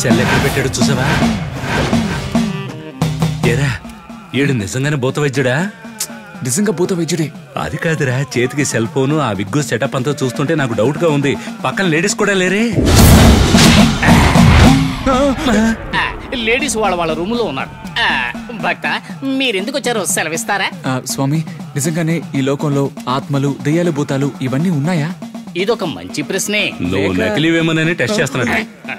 Cell ఎక్కడ పెట్టాడు చూసావా ఏరా ఈడు నిజంగానే భూత వైద్యుడా నిజంగా భూత వైద్యుడే అది కాదురా చేతికి సెల్ ఫోను ఆ విగ్గు సెటప్ అంతా చూస్తుంటే నాకు డౌట్ గా ఉంది పక్కన లేడీస్ కూడా లేరే లేడీస్ వాళ్ళ వాళ్ళ రూమ్ లో ఉన్నారు ఆ, భక్త మీరెందుకు వచ్చారో సెలవిస్తారా ఆ, స్వామి నిజంగానే ఈ లోకంలో ఆత్మలు దెయ్యాలు భూతాలు ఇవన్నీ ఉన్నాయా ఇదొక మంచి ప్రశ్నే నువ్వు నకిలీవేమోనని టెస్ట్ చేస్తున్నాడు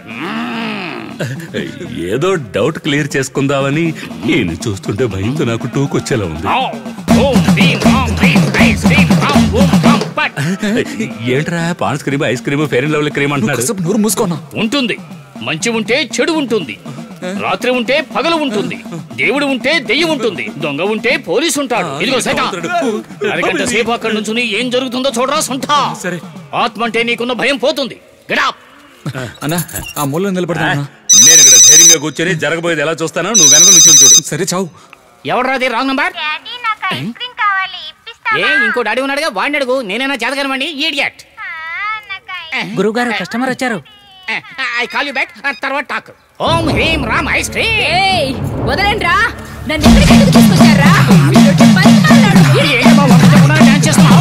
ఏదో డౌట్ క్లియర్ చేసుకుందామని నేను చూస్తుంటే భయంతో నాకు టూకొచ్చేలా ఉంది ఓం భీం ఓం భీం ఐస్ క్రీం ఓం ఓం ఓం పట్ ఏంట్రా Pond's cream ice cream Fair Lovely cream అంటున్నాడు కాసేపు నోరు మూసుకోనా ఉంటుంది మంచి ఉంటే చెడు ఉంటుంది రాత్రి ఉంటే పగలు ఉంటుంది దేవుడు ఉంటే దెయ్యం ఉంటుంది దొంగ ఉంటే పోలీసు ఉంటాడు ఇదిగో సైతా అరగంట సేపు అక్కడ నుంచుని ఏం జరుగుతుందో చూడరా సొంట సరే. ఆత్మ అంటే నీకున్న భయం పోతుంది గడాప్ అన్నా ఆ మూలలో నిలబడతా అన్నా. నేను ఇక్కడ ధైర్యంగా కూర్చొని జరగబోయేది ఎలా చూస్తానో నువ్వు వెనక నుంచి చూడు సరే చావు ఎవడరాది రాంగ్ నంబర్ డాడీ నాకు ఐస్ క్రీమ్ కావాలి ఇప్పిస్తావా ఏ ఇంకో డాడీ ఉన్నాడుగా వాడిని అడుగు నేనైనా చేతగలమండి ఈడియట్ ఆ, నాకు ఐస్ గురువుగారు కస్టమర్ వచ్చారు ఐ కాల్ యూ బ్యాక్ తర్వాత టాక్ ఓం హ్రీం రామ్ ఐస్ క్రీమ్ ఏయ్ వదలండి రా నన్ను ఎక్కడికి ఎందుకు తీసుకొచ్చారా వీడొచ్చి పని మాట్లాడు. ఏంటమ్మా వంట చెప్పకుండా డాన్స్ చేస్తున్నావు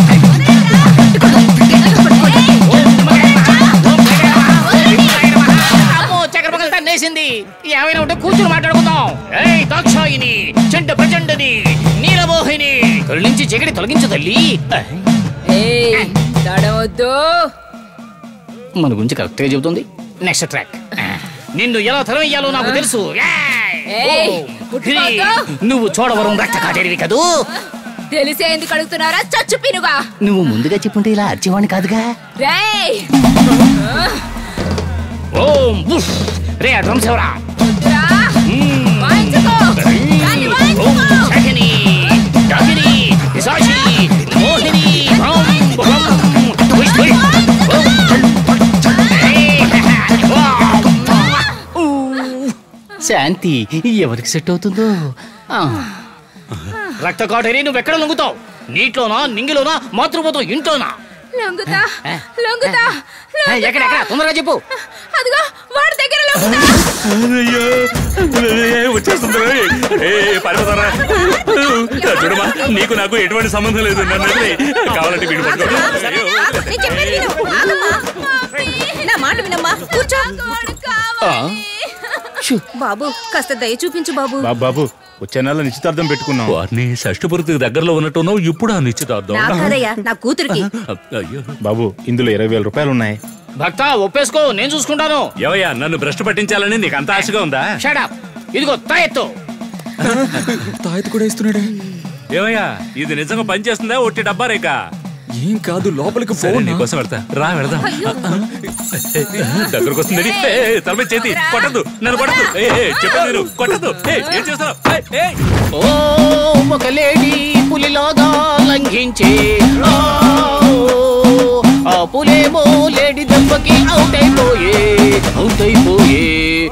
అమ్మో చక్రపగలు తన్నేసింది ఏమైనా ఉంటే కూర్చుని మాట్లాడుకుందాం ఏయ్ దాక్షాయిని చెండ ప్రచండని నీలమోహిని తొలి నుంచి జగడి తొలగించు తల్లి ఏయ్ తడవద్దు మన గురించి కరెక్ట్ గా చెబుతుంది నెక్స్ట్ ట్రాక్ నిన్ను ఎలా తరమయ్యాలో నాకు తెలుసు ఏయ్, ఓ, పుట్టుకోకు. నువ్వు చూడవరం రక్త కాటేరివి కదూ తెలిసే ఎందుకు అడుగుతున్నారా చచ్చు పినుగా నువ్వు ముందుగా చెప్పుంటే ఇలా అర్చేవాణి కాదుగా రేయ్ ఓం బుష్ రే డ్రమ్స్ ఎవరా వద్దురా. మ్మ్. వాయించుకో. దాన్ని వాయించుకో. ఓం శకిని డకిని పిశాచి మోహిని భం భం తుష్ తుష్ ఓం ఏయ్, వావ్. ఊ. శాంతి ఎవరికి సెట్ అవుతుందో ఆ. రక్త కాటేరి నువ్వు ఎక్కడ లొంగుతావు నీటిలోనా నింగిలోనా మాతృపోతావు ఇంట్లోనా లొంగుతా లొంగుతా ఏ, ఎక్కడ ఎక్కడ తొందరగా చెప్పు అదిగో వాడి దగ్గర లొంగుతా వచ్చేస్తుంది చూడమా నీకు నాకు ఎటువంటి సంబంధం లేదు నన్ను వదిలేయ్. కావాలంటే వీడు పట్టుకో అయ్యో. నేను చెప్పేది విను. ఆగమ్మా. నా మాట వినమ్మా కూర్చో బాబు కాస్త దయ చూపించు బాబు బాబు బాబు వచ్చే నెల నిశ్చితార్థం పెట్టుకున్నాం వారిని షష్ఠపూర్తికి దగ్గరలో ఉన్నట్టున్నావు ఇప్పుడు ఆ నిశ్చితార్థం నా కాదయ్యా నా కూతురికి అయ్యో బాబు ఇందులో ఇరవై వేల రూపాయలు ఉన్నాయి భక్త ఒప్పేసుకో నేను చూసుకుంటాను ఏవయ్యా నన్ను భ్రష్టు పట్టించాలని నీకు అంత ఆశగా ఉందా షడప్ ఇదిగో తాయెత్తు తాయత కూడా ఇస్తున్నాడే ఏమయ్యా ఇది నిజంగా పనిచేస్తుందా ఒట్టి డబ్బా రేక ఏం కాదు లోపలికి సరే ఫోన్ నీకోసం పెడతా రా వెళదాం దగ్గరకు వస్తుంది తలపై చేతి కొట్టద్దు నన్ను కొట్టద్దు ఏ, ఏ, చెప్పేది మీరు కొట్టద్దు ఏ, ఏం చేస్తున్నావు ఏయ్, ఏయ్. ఓ ఒక లేడీ పులిలాగా లంఘించే ఆ, ఆ పులేమో లేడీ దెబ్బకి అవుట్ అయిపోయే అవుట్ అయిపోయే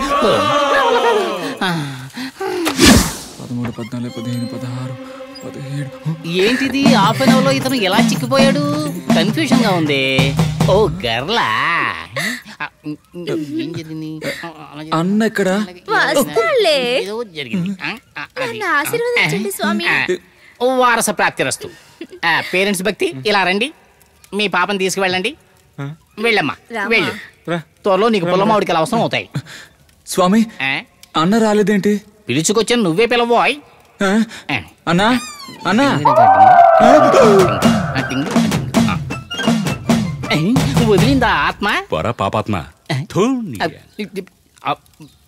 ఆ, పదమూడు పద్నాలుగు పదిహేను పదహారు పదిహేడు ఏంటిది హాఫ్ అన్ అవర్ లో ఇతను ఎలా చిక్కిపోయాడు కన్ఫ్యూజన్ గా ఉంది ఓ గర్లా ఆ, ఏం జరిగింది ఆ, అలా జరిగింది. అన్న ఎక్కడ వస్తాడులే ఏదో జరిగింది ఆ, ఆ, అది. నన్ను ఆశీర్వదించండి స్వామి ఆ, ఓ వారస ప్రాప్తిరస్తు పేరెంట్స్ భక్తి ఇలా రండి మీ పాపని తీసుకువెళ్ళండి వెళ్ళమ్మా రామా. వెళ్ళు రా. త్వరలో నీకు పుల్లమావిడికి అవసరం అవుతాయి స్వామి ఆ, అన్న రాలేదేంటి పిలుచుకొచ్చాను నువ్వే పిలవోయ్ ఆ? ఆ. అన్నా అన్నా ఆ, టింగు, ఆ, టింగు, ఆ. ఏ, వదిలిందా ఆత్మ పోరా పాపాత్మ థూ, నీ- ఆ, ఇది- ఆ,